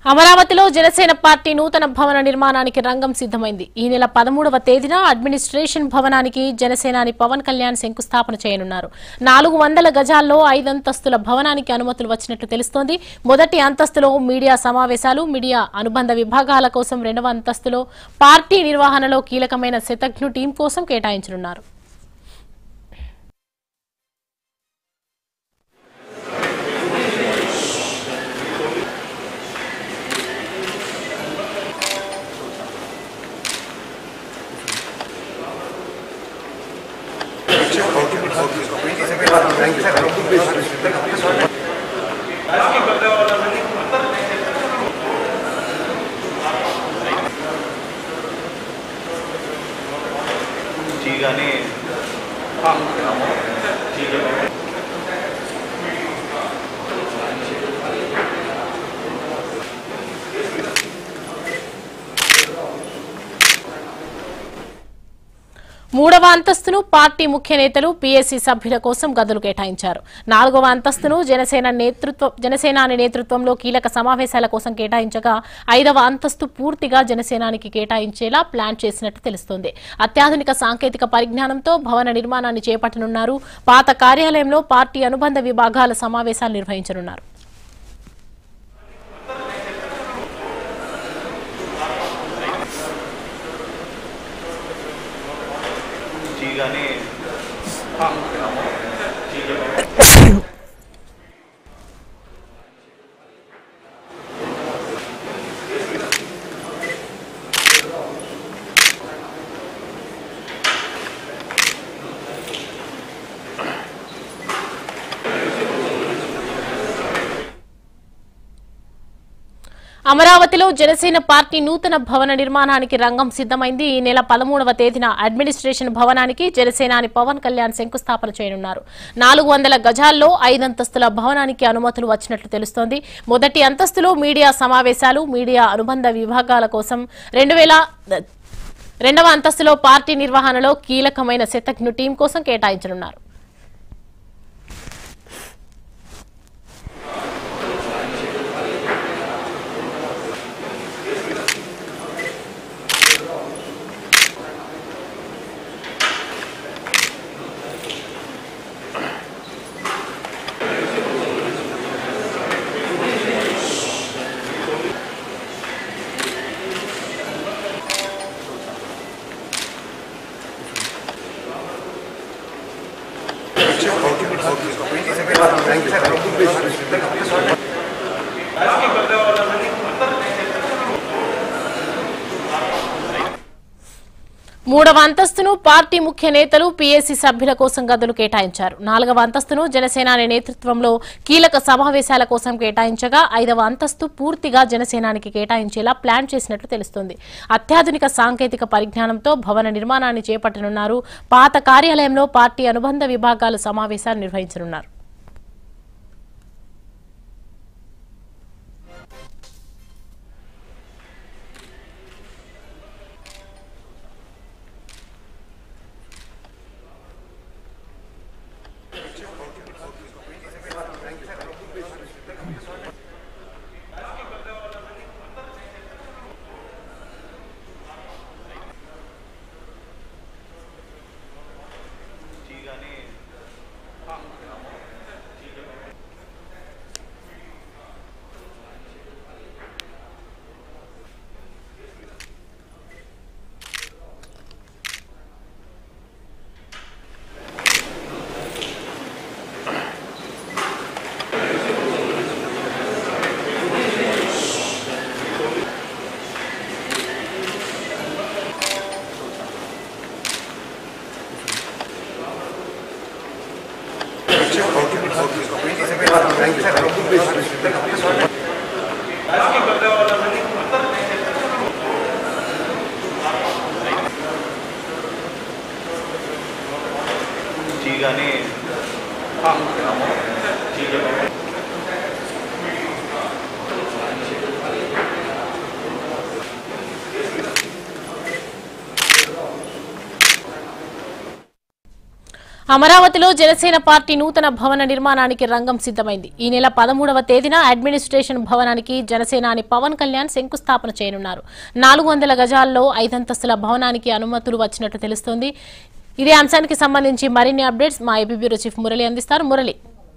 అమరావతిలో జనసేన పార్టీ నూతన భవన నిర్మాణానికి రంగం సిద్ధమైంది ఈ నెల పదమూడవ తేదీన అడ్మినిస్ట్రేషన్ భవనానికి జనసేనాని పవన్ కళ్యాణ్ శంకుస్థాపన చేయనున్నారు నాలుగు వందల గజాల్లో ఐదంతస్తుల భవనానికి అనుమతులు వచ్చినట్లు తెలుస్తోంది మొదటి అంతస్తులో మీడియా సమావేశాలు మీడియా అనుబంధ విభాగాల కోసం రెండవ అంతస్తులో పార్టీ నిర్వహణలో కీలకమైన శతఘ్ను టీం కోసం కేటాయించనున్నారు టీ కానీ మూడవ అంతస్తును పార్టీ ముఖ్య నేతలు పీఎస్సీ సభ్యుల కోసం గదులు కేటాయించారు నాలుగవ అంతస్తును జనసేన నేతృత్వ జనసేనాని నేతృత్వంలో కీలక సమావేశాల కోసం కేటాయించగా ఐదవ అంతస్తు పూర్తిగా జనసేనానికి కేటాయించేలా ప్లాన్ చేసినట్టు తెలుస్తోంది అత్యాధునిక సాంకేతిక పరిజ్ఞానంతో భవన నిర్మాణాన్ని చేపట్టనున్నారు పాత కార్యాలయంలో పార్టీ అనుబంధ విభాగాల సమావేశాలు నిర్వహించనున్నారు టీ కానీ అమరావతిలో జనసేన పార్టీ నూతన భవన నిర్మాణానికి రంగం సిద్ధమైంది ఈ నెల పదమూడవ తేదీన అడ్మినిస్ట్రేషన్ భవనానికి జనసేనాని పవన్ కళ్యాణ్ శంకుస్థాపన చేయనున్నారు నాలుగు వందల గజాల్లో ఐదంతస్తుల భవనానికి అనుమతులు వచ్చినట్లు తెలుస్తోంది మొదటి అంతస్తులో మీడియా సమావేశాలు మీడియా అనుబంధ విభాగాల కోసం రెండు వేల రెండవ అంతస్తులో పార్టీ నిర్వహణలో కీలకమైన శతజ్ఞు టీం కోసం కేటాయించనున్నారు మూడవ అంతస్తును పార్టీ ముఖ్య నేతలు పీఎస్సీ సభ్యుల కోసం గదులు కేటాయించారు నాలుగవ అంతస్తును జనసేనాని నేతృత్వంలో కీలక సమావేశాల కోసం కేటాయించగా ఐదవ అంతస్తు పూర్తిగా జనసేనానికి కేటాయించేలా ప్లాన్ చేసినట్లు తెలుస్తోంది అత్యాధునిక సాంకేతిక పరిజ్ఞానంతో భవన నిర్మాణాన్ని చేపట్టనున్నారు పాత కార్యాలయంలో పార్టీ అనుబంధ విభాగాల సమావేశాలు నిర్వహించనున్నారు టీ కానీ టీ కానీ అమరావతిలో జనసేన పార్టీ నూతన భవన నిర్మాణానికి రంగం సిద్ధమైంది ఈ నెల పదమూడవ తేదీన అడ్మినిస్ట్రేషన్ భవనానికి జనసేనాని పవన్ కళ్యాణ్ శంకుస్థాపన చేయనున్నారు నాలుగు వందల గజాల్లో ఐదంతస్తుల భవనానికి అనుమతులు వచ్చినట్టు తెలుస్తోంది ఇదే అంశానికి సంబంధించి మరిన్ని అప్డేట్స్ మా ఏపీ బ్యూరో చీఫ్ మురళి అందిస్తారు మురళి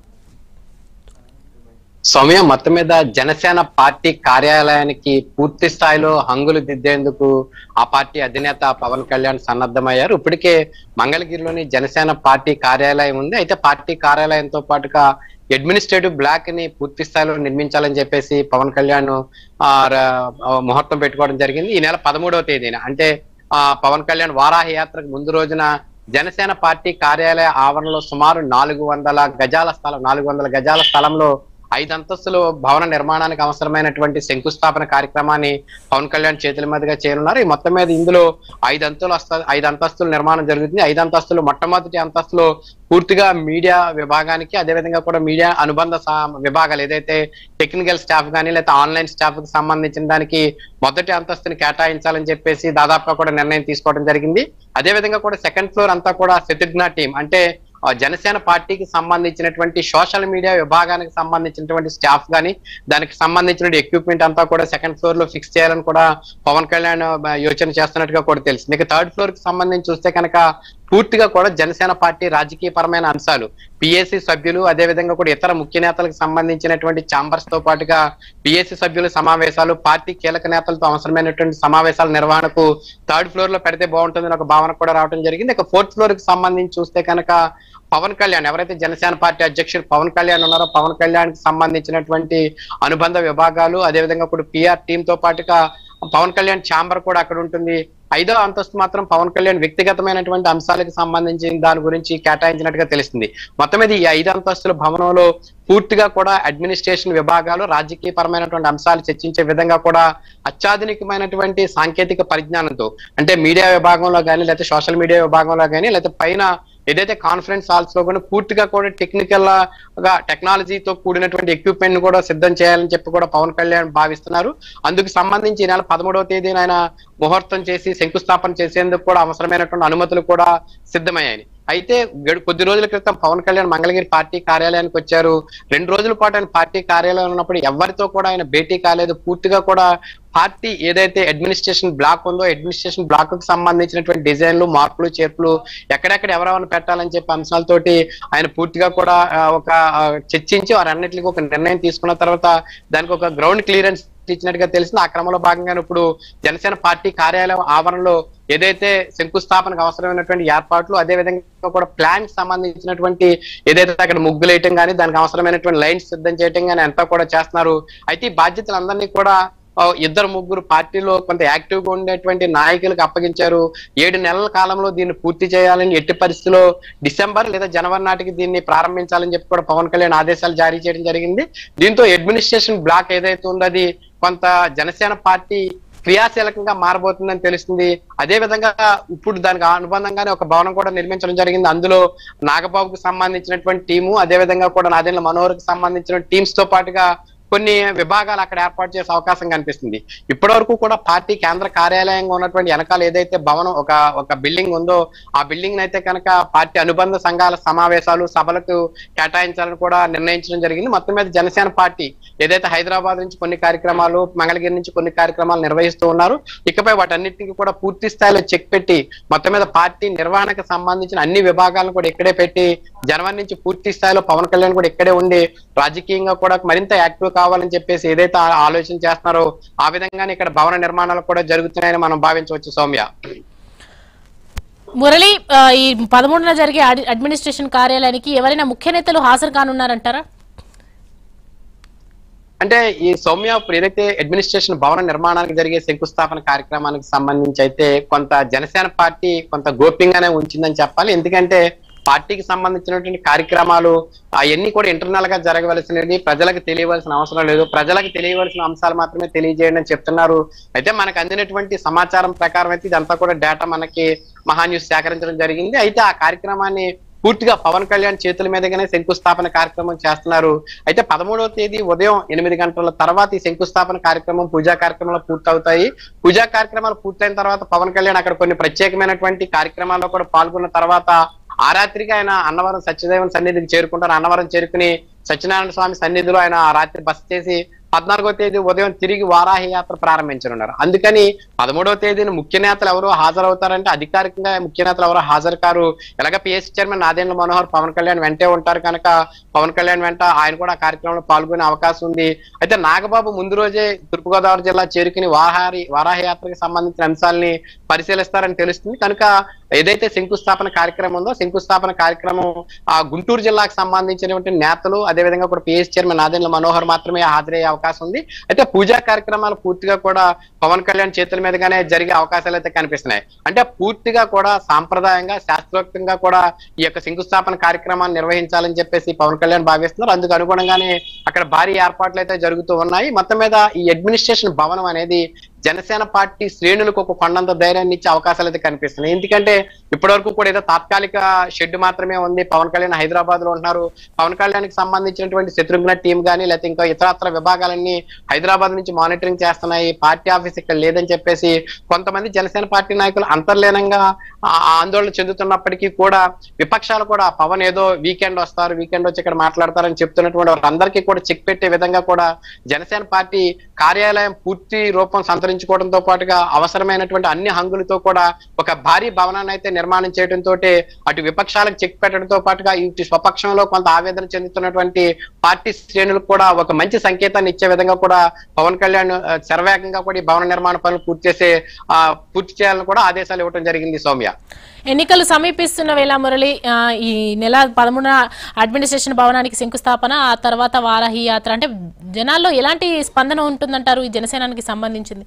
సౌమ్య మొత్తం మీద జనసేన పార్టీ కార్యాలయానికి పూర్తి స్థాయిలో హంగులు దిద్దేందుకు ఆ పార్టీ అధినేత పవన్ కళ్యాణ్ సన్నద్ధమయ్యారు ఇప్పటికే మంగళగిరిలోని జనసేన పార్టీ కార్యాలయం ఉంది అయితే పార్టీ కార్యాలయంతో పాటుగా అడ్మినిస్ట్రేటివ్ బ్లాక్ ని పూర్తి స్థాయిలో నిర్మించాలని చెప్పేసి పవన్ కళ్యాణ్ ఆ, ర- ముహూర్తం పెట్టుకోవడం జరిగింది ఈ నెల పదమూడవ తేదీన అంటే ఆ పవన్ కళ్యాణ్ వారాహ యాత్రకు ముందు రోజున జనసేన పార్టీ కార్యాలయ ఆవరణలో సుమారు నాలుగు వందల గజాల స్థలం నాలుగు వందల గజాల స్థలంలో ఐదు అంతస్తులు భవన నిర్మాణానికి అవసరమైనటువంటి శంకుస్థాపన కార్యక్రమాన్ని పవన్ కళ్యాణ్ చేతుల మీదుగా చేరున్నారు ఈ మొత్తం మీద ఇందులో ఐదు అంతులు వస్త- ఐదు అంతస్తుల నిర్మాణం జరుగుతుంది ఐదు అంతస్తులు మొట్టమొదటి అంతస్తులో పూర్తిగా మీడియా విభాగానికి అదేవిధంగా కూడా మీడియా అనుబంధ సా- విభాగాలు ఏదైతే టెక్నికల్ స్టాఫ్ కానీ లేదా ఆన్లైన్ స్టాఫ్ కి సంబంధించిన దానికి మొదటి అంతస్తుని కేటాయించాలని చెప్పేసి దాదాపుగా కూడా నిర్ణయం తీసుకోవడం జరిగింది అదే విధంగా కూడా సెకండ్ ఫ్లోర్ అంతా కూడా శత్రుఘ్న టీం అంటే ఆ, జనసేన పార్టీకి సంబంధించినటువంటి సోషల్ మీడియా విభాగానికి సంబంధించినటువంటి స్టాఫ్ కానీ దానికి సంబంధించిన ఎక్విప్మెంట్ అంతా కూడా సెకండ్ ఫ్లోర్ లో ఫిక్స్ చేయాలని కూడా పవన్ కళ్యాణ్ ఆ, యోచన చేస్తున్నట్టుగా కూడా తెలిసింది ఇక థర్డ్ ఫ్లోర్ కి సంబంధించి చూస్తే కనుక పూర్తిగా కూడా జనసేన పార్టీ రాజకీయ పరమైన అంశాలు పిఎస్సి సభ్యులు అదే విధంగా కూడా ఇతర ముఖ్య నేతలకు సంబంధించినటువంటి ఛాంబర్స్ తో పాటుగా పిఎస్సి సభ్యుల సమావేశాలు పార్టీ కీలక నేతలతో అవసరమైనటువంటి సమావేశాల నిర్వహణకు థర్డ్ ఫ్లోర్ లో పెడితే బాగుంటుందని ఒక భావన కూడా రావడం జరిగింది ఇక ఫోర్త్ ఫ్లోర్ కి సంబంధించి చూస్తే కనుక పవన్ కళ్యాణ్ ఎవరైతే జనసేన పార్టీ అధ్యక్షుడు పవన్ కళ్యాణ్ ఉన్నారో పవన్ కళ్యాణ్ కి సంబంధించినటువంటి అనుబంధ విభాగాలు అదేవిధంగా కూడా పిఆర్ టీమ్ తో పాటుగా పవన్ కళ్యాణ్ ఛాంబర్ కూడా అక్కడ ఉంటుంది ఐదో అంతస్తు మాత్రం పవన్ కళ్యాణ్ వ్యక్తిగతమైనటువంటి అంశాలకు సంబంధించి దాని గురించి కేటాయించినట్టుగా తెలుస్తుంది మొత్తం మీద ఈ ఐదు అంతస్తుల భవనంలో పూర్తిగా కూడా అడ్మినిస్ట్రేషన్ విభాగాలు రాజకీయ పరమైనటువంటి అంశాలు చర్చించే విధంగా కూడా అత్యాధునికమైనటువంటి సాంకేతిక పరిజ్ఞానంతో అంటే మీడియా విభాగంలో కానీ లేకపోతే సోషల్ మీడియా విభాగంలో కానీ లేకపోతే పైన ఏదైతే కాన్ఫరెన్స్ హాల్స్ లో కూడా పూర్తిగా కూడా టెక్నికల్ గా టెక్నాలజీతో కూడినటువంటి ఎక్విప్మెంట్ ను కూడా సిద్ధం చేయాలని చెప్పి కూడా పవన్ కళ్యాణ్ భావిస్తున్నారు అందుకు సంబంధించి ఈ నెల పదమూడవ తేదీన ఆయన ముహూర్తం చేసి శంకుస్థాపన చేసేందుకు కూడా అవసరమైనటువంటి అనుమతులు కూడా సిద్ధమయ్యాయి అయితే గడు- కొద్ది రోజుల క్రితం పవన్ కళ్యాణ్ మంగళగిరి పార్టీ కార్యాలయానికి వచ్చారు రెండు రోజుల పాటు ఆయన పార్టీ కార్యాలయం ఉన్నప్పుడు ఎవరితో కూడా ఆయన భేటీ కాలేదు పూర్తిగా కూడా పార్టీ ఏదైతే అడ్మినిస్ట్రేషన్ బ్లాక్ ఉందో అడ్మినిస్ట్రేషన్ బ్లాక్ కు సంబంధించినటువంటి డిజైన్లు మార్పులు చేర్పులు ఎక్కడెక్కడ ఎవరెవరిని పెట్టాలని చెప్పి అంశాలతోటి ఆయన పూర్తిగా కూడా ఆ, ఒక ఆ, చర్చించి వారన్నిటికీ ఒక నిర్ణయం తీసుకున్న తర్వాత దానికి ఒక గ్రౌండ్ క్లియరెన్స్ ఇచ్చినట్టుగా తెలిసింది ఆ క్రమంలో భాగంగా ఇప్పుడు జనసేన పార్టీ కార్యాలయం ఆవరణలో ఏదైతే శంకుస్థాపనకు అవసరమైనటువంటి ఏర్పాట్లు అదే విధంగా కూడా ప్లాన్ సంబంధించినటువంటి ఏదైతే అక్కడ ముగ్గులు వేయటం కానీ దానికి అవసరమైనటువంటి లైన్స్ సిద్ధం చేయటం కానీ అంతా కూడా చేస్తున్నారు అయితే ఈ బాధ్యతలందరినీ కూడా ఆ, ఇద్దరు ముగ్గురు పార్టీలో కొంత యాక్టివ్ గా ఉండేటువంటి నాయకులకు అప్పగించారు ఏడు నెలల కాలంలో దీన్ని పూర్తి చేయాలని ఎట్టి పరిస్థితిలో డిసెంబర్ లేదా జనవరి నాటికి దీన్ని ప్రారంభించాలని చెప్పి కూడా పవన్ కళ్యాణ్ ఆదేశాలు జారీ చేయడం జరిగింది దీంతో అడ్మినిస్ట్రేషన్ బ్లాక్ ఏదైతే ఉందో అది కొంత జనసేన పార్టీ క్రియాశీలకంగా మారబోతుందని తెలుస్తుంది అదే విధంగా ఇప్పుడు దానికి అనుబంధంగానే ఒక భవనం కూడా నిర్మించడం జరిగింది అందులో నాగబాబుకు సంబంధించినటువంటి టీము అదే విధంగా కూడా నాదెండ్ల మనోహర్కి సంబంధించిన టీమ్స్ తో పాటుగా కొన్ని విభాగాలు అక్కడ ఏర్పాటు చేసే అవకాశం కనిపిస్తుంది ఇప్పటి వరకు కూడా పార్టీ కేంద్ర కార్యాలయంగా ఉన్నటువంటి వెనకాల ఏదైతే భవనం ఒక ఒక బిల్డింగ్ ఉందో ఆ బిల్డింగ్ అయితే కనుక పార్టీ అనుబంధ సంఘాల సమావేశాలు సభలకు కేటాయించాలని కూడా నిర్ణయించడం జరిగింది మొత్తం మీద జనసేన పార్టీ ఏదైతే హైదరాబాద్ నుంచి కొన్ని కార్యక్రమాలు మంగళగిరి నుంచి కొన్ని కార్యక్రమాలు నిర్వహిస్తూ ఉన్నారు ఇకపై వాటన్నిటికీ కూడా పూర్తి స్థాయిలో చెక్ పెట్టి మొత్తం మీద పార్టీ నిర్వహణకు సంబంధించిన అన్ని విభాగాలను కూడా ఇక్కడే పెట్టి జనవరి నుంచి పూర్తి స్థాయిలో పవన్ కళ్యాణ్ కూడా ఇక్కడే ఉండి రాజకీయంగా కూడా మరింత యాక్టివ్ కావాలని చెప్పేసి ఏదైతే ఆ- ఆలోచన చేస్తున్నారో ఆ విధంగానే ఇక్కడ భవన నిర్మాణాలు కూడా జరుగుతున్నాయని మనం భావించవచ్చు సౌమ్య మురళి ఆ, ఈ పదమూడున జరిగే అడ్- అడ్మినిస్ట్రేషన్ కార్యాలయానికి ఎవరైనా ముఖ్య నేతలు హాజరు కానున్నారంటారా అంటే ఈ సౌమ్య ఇప్పుడు ఏదైతే అడ్మినిస్ట్రేషన్ భవన నిర్మాణానికి జరిగే శంకుస్థాపన కార్యక్రమానికి సంబంధించి అయితే కొంత జనసేన పార్టీ కొంత గోప్యంగానే ఉంచిందని చెప్పాలి ఎందుకంటే పార్టీకి సంబంధించినటువంటి కార్యక్రమాలు అవన్నీ కూడా ఇంటర్నల్ గా జరగవలసినవి ప్రజలకు తెలియవలసిన అవసరం లేదు ప్రజలకు తెలియవలసిన అంశాలు మాత్రమే తెలియజేయండి అని చెప్తున్నారు అయితే మనకు అందినటువంటి సమాచారం ప్రకారం అయితే ఇదంతా కూడా డేటా మనకి మహాన్యూస్ సేకరించడం జరిగింది అయితే ఆ కార్యక్రమాన్ని పూర్తిగా పవన్ కళ్యాణ్ చేతుల మీదుగానే శంకుస్థాపన కార్యక్రమం చేస్తున్నారు అయితే పదమూడవ తేదీ ఉదయం ఎనిమిది గంటల తర్వాత ఈ శంకుస్థాపన కార్యక్రమం పూజా కార్యక్రమాలు పూర్తవుతాయి పూజా కార్యక్రమాలు పూర్తయిన తర్వాత పవన్ కళ్యాణ్ అక్కడ కొన్ని ప్రత్యేకమైనటువంటి కార్యక్రమాల్లో కూడా పాల్గొన్న తర్వాత ఆ రాత్రికి ఆయన అన్నవరం సత్యదేవన్ సన్నిధికి చేరుకుంటారు అన్నవరం చేరుకుని సత్యనారాయణ స్వామి సన్నిధిలో ఆయన ఆ రాత్రి బస చేసి పద్నాలుగో తేదీ ఉదయం తిరిగి వారాహి యాత్ర ప్రారంభించనున్నారు అందుకని పదమూడవ తేదీన ముఖ్య నేతలు ఎవరు హాజరవుతారంటే అధికారికంగా ముఖ్య నేతలు ఎవరు హాజరు కారు ఎలాగ పిఎస్సీ చైర్మన్ నాదేంద్ర మనోహర్ పవన్ కళ్యాణ్ వెంటే ఉంటారు కనుక పవన్ కళ్యాణ్ వెంట ఆయన కూడా ఆ కార్యక్రమంలో పాల్గొనే అవకాశం ఉంది అయితే నాగబాబు ముందు రోజే తూర్పుగోదావరి జిల్లా చేరుకుని వారాహి వారాహి యాత్రకు సంబంధించిన అంశాలని పరిశీలిస్తారని తెలుస్తుంది కనుక ఏదైతే శంకుస్థాపన కార్యక్రమం ఉందో శంకుస్థాపన కార్యక్రమం ఆ గుంటూరు జిల్లాకు సంబంధించినటువంటి నేతలు అదేవిధంగా కూడా పిఎస్ చైర్మన్ నాదెండ్ల మనోహర్ మాత్రమే హాజరయ్యే అవకాశం ఉంది అయితే పూజా కార్యక్రమాలు పూర్తిగా కూడా పవన్ కళ్యాణ్ చేతుల మీదుగానే జరిగే అవకాశాలు అయితే కనిపిస్తున్నాయి అంటే పూర్తిగా కూడా సాంప్రదాయంగా శాస్త్రోక్తంగా కూడా ఈ యొక్క శంకుస్థాపన కార్యక్రమాన్ని నిర్వహించాలని చెప్పేసి పవన్ కళ్యాణ్ భావిస్తున్నారు అందుకు అనుగుణంగానే అక్కడ భారీ ఏర్పాట్లు అయితే జరుగుతూ ఉన్నాయి మొత్తం మీద ఈ అడ్మినిస్ట్రేషన్ భవనం అనేది జనసేన పార్టీ శ్రేణులకు ఒక కొండంత ధైర్యాన్ని ఇచ్చే అవకాశాలు అయితే కనిపిస్తున్నాయి ఎందుకంటే ఇప్పటివరకు కూడా ఏదో తాత్కాలిక షెడ్ మాత్రమే ఉంది పవన్ కళ్యాణ్ హైదరాబాద్ లో ఉంటున్నారు పవన్ కళ్యాణ్ కి సంబంధించినటువంటి శత్రుఘ్న టీం కానీ లేకపోతే ఇంకా ఇతరత్ర విభాగాలన్నీ హైదరాబాద్ నుంచి మానిటరింగ్ చేస్తున్నాయి పార్టీ ఆఫీస్ ఇక్కడ లేదని చెప్పేసి కొంతమంది జనసేన పార్టీ నాయకులు అంతర్లీనంగా ఆ- ఆందోళన చెందుతున్నప్పటికీ కూడా విపక్షాలు కూడా పవన్ ఏదో వీకెండ్ వస్తారు వీకెండ్ వచ్చి ఇక్కడ మాట్లాడతారని చెప్తున్నటువంటి వారందరికీ కూడా చెక్ పెట్టే విధంగా కూడా జనసేన పార్టీ కార్యాలయం పూర్తి రూపం సంతరించుకోవడంతో పాటుగా అవసరమైనటువంటి అన్ని హంగులతో కూడా ఒక భారీ భవనాన్ని అయితే నిర్మాణం చేయడంతో అటు విపక్షాలకు చెక్ పెట్టడంతో పాటుగా ఇటు స్వపక్షంలో కొంత ఆవేదన చెందుతున్నటువంటి పార్టీ శ్రేణులకు కూడా ఒక మంచి సంకేతాన్ని ఇచ్చే విధంగా కూడా పవన్ కళ్యాణ్ ఆ, శరవేగంగా కూడా ఈ భవన నిర్మాణ పనులు పూర్తి చేసే ఆ, పూర్తి చేయాలని కూడా ఆదేశాలు ఇవ్వడం జరిగింది సౌమ్య ఎన్నికలు సమీపిస్తున్న వేళ మురళి ఆ, ఈ నెల పదమూడున అడ్మినిస్ట్రేషన్ భవనానికి శంకుస్థాపన ఆ తర్వాత వారాహి యాత్ర అంటే జనాల్లో ఎలాంటి స్పందన ఉంటుందంటారు ఈ జనసేనానికి సంబంధించింది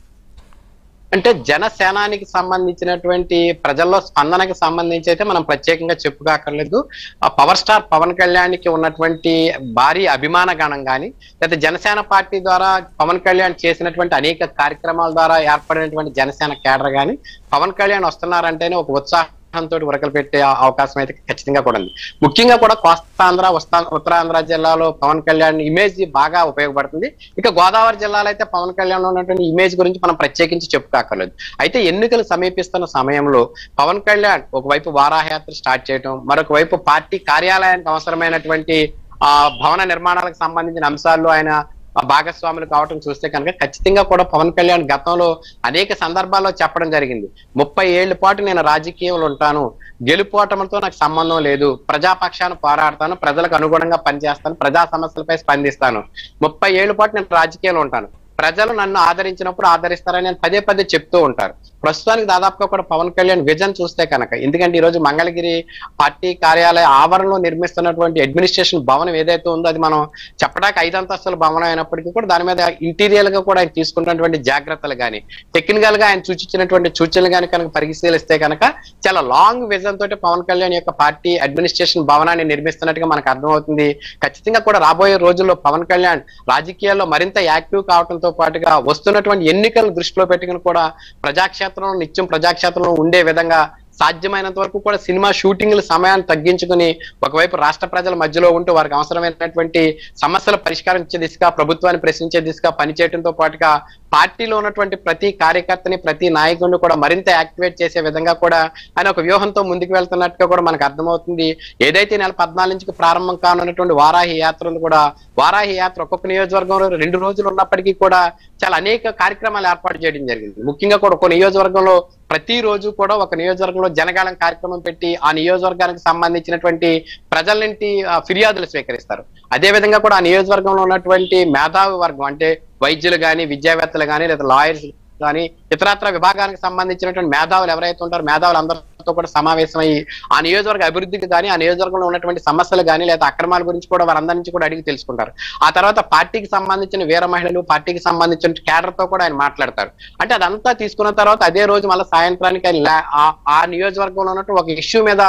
అంటే జనసేనానికి సంబంధించినటువంటి ప్రజల్లో స్పందనకి సంబంధించి అయితే మనం ప్రత్యేకంగా చెప్పుకోకర్లేదు ఆ పవర్ స్టార్ పవన్ కళ్యాణ్ కి ఉన్నటువంటి భారీ అభిమాన గణం కానీ లేదా జనసేన పార్టీ ద్వారా పవన్ కళ్యాణ్ చేసినటువంటి అనేక కార్యక్రమాల ద్వారా ఏర్పడినటువంటి జనసేన కేడర్ కానీ పవన్ కళ్యాణ్ వస్తున్నారంటేనే ఒక ఉత్సాహం తోటి ఉరకలు పెట్టే ఆ- అవకాశం అయితే ఖచ్చితంగా కూడా ఉంది ముఖ్యంగా కూడా కోస్తాంధ్ర ఉస్తా- ఉత్తరాంధ్ర జిల్లాలో పవన్ కళ్యాణ్ ఇమేజ్ బాగా ఉపయోగపడుతుంది ఇక గోదావరి జిల్లాలో అయితే పవన్ కళ్యాణ్ లో ఉన్నటువంటి ఇమేజ్ గురించి మనం ప్రత్యేకించి చెప్పుకోకర్లేదు అయితే ఎన్నికలు సమీపిస్తున్న సమయంలో పవన్ కళ్యాణ్ ఒకవైపు వారాహయాత్ర స్టార్ట్ చేయడం మరొక వైపు పార్టీ కార్యాలయానికి అవసరమైనటువంటి ఆ భవన నిర్మాణాలకు సంబంధించిన అంశాల్లో ఆయన ఆ భాగస్వాములు కావటం చూస్తే కనుక ఖచ్చితంగా కూడా పవన్ కళ్యాణ్ గతంలో అనేక సందర్భాల్లో చెప్పడం జరిగింది ముప్పై ఏళ్ల పాటు నేను రాజకీయంలో ఉంటాను గెలుపోవటంతో నాకు సంబంధం లేదు ప్రజాపక్షాన్ని పోరాడతాను ప్రజలకు అనుగుణంగా పనిచేస్తాను ప్రజా సమస్యలపై స్పందిస్తాను ముప్పై ఏళ్ల పాటు నేను రాజకీయాల్లో ఉంటాను ప్రజలు నన్ను ఆదరించినప్పుడు ఆదరిస్తారని నేను పదే పదే చెప్తూ ఉంటారు ప్రస్తుతానికి దాదాపుగా కూడా పవన్ కళ్యాణ్ విజన్ చూస్తే కనుక ఎందుకంటే ఈ రోజు మంగళగిరి పార్టీ కార్యాలయ ఆవరణలో నిర్మిస్తున్నటువంటి అడ్మినిస్ట్రేషన్ భవనం ఏదైతే ఉందో అది మనం చెప్పడానికి ఐదు అంతస్తుల భవనం అయినప్పటికీ కూడా దాని మీద ఇంటీరియర్ గా కూడా ఆయన తీసుకున్నటువంటి జాగ్రత్తలు కానీ టెక్నికల్ గా ఆయన సూచించినటువంటి సూచనలు కానీ కనుక పరిశీలిస్తే కనుక చాలా లాంగ్ విజన్ తోటి పవన్ కళ్యాణ్ యొక్క పార్టీ అడ్మినిస్ట్రేషన్ భవనాన్ని నిర్మిస్తున్నట్టుగా మనకు అర్థమవుతుంది ఖచ్చితంగా కూడా రాబోయే రోజుల్లో పవన్ కళ్యాణ్ రాజకీయాల్లో మరింత యాక్టివ్ కావడంతో పాటుగా వస్తున్నటువంటి ఎన్నికలను దృష్టిలో పెట్టుకుని కూడా ప్రజాక్షేత్రంలో నిత్యం ప్రజాక్షేత్రంలో ఉండే విధంగా సాధ్యమైనంత వరకు కూడా సినిమా షూటింగ్ల సమయాన్ని తగ్గించుకుని ఒకవైపు రాష్ట్ర ప్రజల మధ్యలో ఉంటూ వారికి అవసరమైనటువంటి సమస్యల పరిష్కారం ఇచ్చే దిశగా ప్రభుత్వాన్ని ప్రశ్నించే దిశగా పనిచేయడంతో పాటుగా పార్టీలో ఉన్నటువంటి ప్రతి కార్యకర్తని ప్రతి నాయకుడిని కూడా మరింత యాక్టివేట్ చేసే విధంగా కూడా ఆయన ఒక వ్యూహంతో ముందుకు వెళ్తున్నట్టుగా కూడా మనకు అర్థమవుతుంది ఏదైతే ఈ నెల పద్నాలుగు నుంచి ప్రారంభం కానున్నటువంటి వారాహి యాత్రలు కూడా వారాహి యాత్ర ఒక్కొక్క నియోజకవర్గంలో రెండు రోజులు ఉన్నప్పటికీ కూడా చాలా అనేక కార్యక్రమాలు ఏర్పాటు చేయడం జరిగింది ముఖ్యంగా కూడా ఒక నియోజకవర్గంలో ప్రతి రోజు కూడా ఒక నియోజకవర్గంలో జనగాళం కార్యక్రమం పెట్టి ఆ నియోజకవర్గానికి సంబంధించినటువంటి ప్రజల నుండి ఆ, ఫిర్యాదులు స్వీకరిస్తారు అదే విధంగా కూడా ఆ నియోజకవర్గంలో ఉన్నటువంటి మేధావి వర్గం అంటే వైద్యులు కానీ విద్యావేత్తలు కానీ లేదా లాయర్స్ కానీ ఇతరత్ర విభాగానికి సంబంధించినటువంటి మేధావులు ఎవరైతే ఉంటారో మేధావులు అందరితో కూడా సమావేశమయ్యి ఆ నియోజకవర్గ అభివృద్ధికి కానీ ఆ నియోజకవర్గంలో ఉన్నటువంటి సమస్యలు కానీ లేదా అక్రమాల గురించి కూడా వారందరి నుంచి కూడా అడిగి తెలుసుకుంటారు ఆ తర్వాత పార్టీకి సంబంధించిన వీర మహిళలు పార్టీకి సంబంధించిన కేడర్ తో కూడా ఆయన మాట్లాడతారు అంటే అదంతా తీసుకున్న తర్వాత అదే రోజు మళ్ళీ సాయంత్రానికి ఆయన లా- ఆ- ఆ నియోజకవర్గంలో ఉన్నట్టు ఒక ఇష్యూ మీద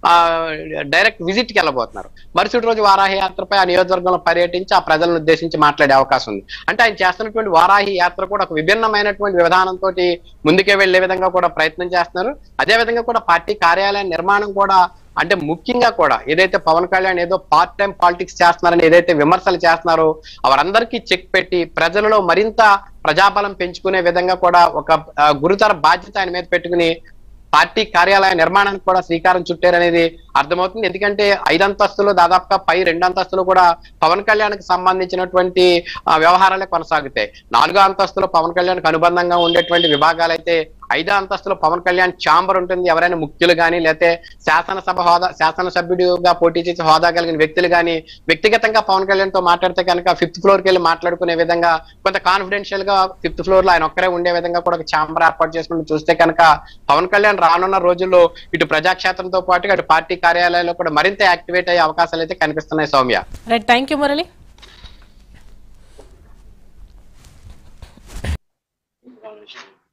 డైరెక్ట్ విజిట్ కి వెళ్ళబోతున్నారు మరుసటి రోజు వారాహి యాత్రపై ఆ నియోజకవర్గంలో పర్యటించి ఆ ప్రజలను ఉద్దేశించి మాట్లాడే అవకాశం ఉంది అంటే ఆయన చేస్తున్నటువంటి వారాహి యాత్ర కూడా ఒక విభిన్నమైనటువంటి విధానంతో ముందుకే వెళ్లే విధంగా కూడా ప్రయత్నం చేస్తున్నారు అదే విధంగా కూడా పార్టీ కార్యాలయ నిర్మాణం కూడా అంటే ముఖ్యంగా కూడా ఏదైతే పవన్ కళ్యాణ్ ఏదో పార్ట్ టైం పాలిటిక్స్ చేస్తున్నారని ఏదైతే విమర్శలు చేస్తున్నారో వారందరికీ చెక్ పెట్టి ప్రజలలో మరింత ప్రజాబలం పెంచుకునే విధంగా కూడా ఒక ఆ, గురుతర బాధ్యత ఆయన మీద పెట్టుకుని పార్టీ కార్యాలయ నిర్మాణానికి కూడా శ్రీకారం చుట్టారనేది అర్థమవుతుంది ఎందుకంటే ఐదు అంతస్తులు దాదాపుగా పై రెండు అంతస్తులు కూడా పవన్ కళ్యాణ్ కి సంబంధించినటువంటి ఆ, వ్యవహారాలే కొనసాగుతాయి నాలుగో అంతస్తులో పవన్ కళ్యాణ్ కి అనుబంధంగా ఉండేటువంటి విభాగాలు అయితే ఐదో అంతస్తులో పవన్ కళ్యాణ్ ఛాంబర్ ఉంటుంది ఎవరైనా ముఖ్యులు కానీ లేకపోతే శాసనసభ హోదా శాసనసభ్యుడిగా పోటీ చేసే హోదా కలిగిన వ్యక్తులు కానీ వ్యక్తిగతంగా పవన్ కళ్యాణ్ తో మాట్లాడితే కనుక ఫిఫ్త్ ఫ్లోర్ కి వెళ్ళి మాట్లాడుకునే విధంగా కొంత కాన్ఫిడెన్షియల్ గా ఫిఫ్త్ ఫ్లోర్ లో ఆయన ఒక్కరే ఉండే విధంగా కూడా ఒక ఛాంబర్ ఏర్పాటు చేసుకుని చూస్తే కనుక పవన్ కళ్యాణ్ రానున్న రోజుల్లో ఇటు ప్రజాక్షేత్రంతో పాటు అటు పార్టీ కార్యాలయాల్లో కూడా మరింత యాక్టివేట్ అయ్యే అవకాశాలు అయితే కనిపిస్తున్నాయి Soumya right thank you Murali విషయం